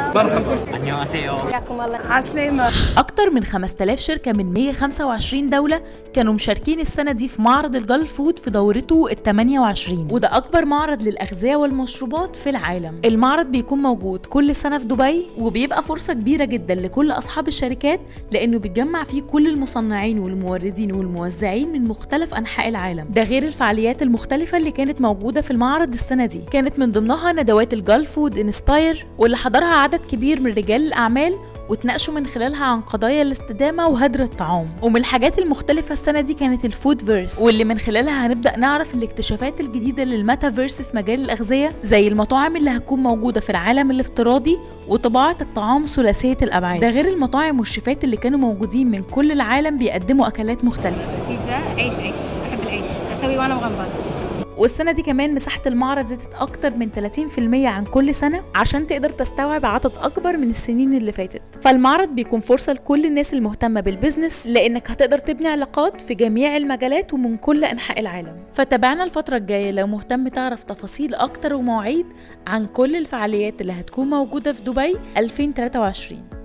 مرحبا حياكم الله عسلامة أكتر من 5000 شركة من 125 دولة كانوا مشاركين السنة دي في معرض الجلف فود في دورته ال 28 وده أكبر معرض للأغذية والمشروبات في العالم المعرض بيكون موجود كل سنة في دبي وبيبقى فرصة كبيرة جدا لكل أصحاب الشركات لأنه بيتجمع فيه كل المصنعين والموردين والموزعين من مختلف أنحاء العالم ده غير الفعاليات المختلفة اللي كانت موجودة في المعرض السنة دي كانت من ضمنها ندوات الجلف فود انسباير واللي حضرها عدد كبير من رجال الأعمال وتناقشوا من خلالها عن قضايا الاستدامة وهدر الطعام ومن الحاجات المختلفة السنة دي كانت الفود فيرس واللي من خلالها هنبدأ نعرف الاكتشافات الجديدة للميتافيرس في مجال الأغذية زي المطاعم اللي هتكون موجودة في العالم الافتراضي وطباعة الطعام ثلاثية الأبعاد ده غير المطاعم والشيفات اللي كانوا موجودين من كل العالم بيقدموا أكلات مختلفة بيتزا عيش عيش احب العيش اسوي وانا مغمضه والسنة دي كمان مساحة المعرض زادت أكتر من 30% عن كل سنة عشان تقدر تستوعب عدد أكبر من السنين اللي فاتت فالمعرض بيكون فرصة لكل الناس المهتمة بالبيزنس لأنك هتقدر تبني علاقات في جميع المجالات ومن كل أنحاء العالم فتابعنا الفترة الجاية لو مهتم تعرف تفاصيل أكتر ومواعيد عن كل الفعاليات اللي هتكون موجودة في دبي 2023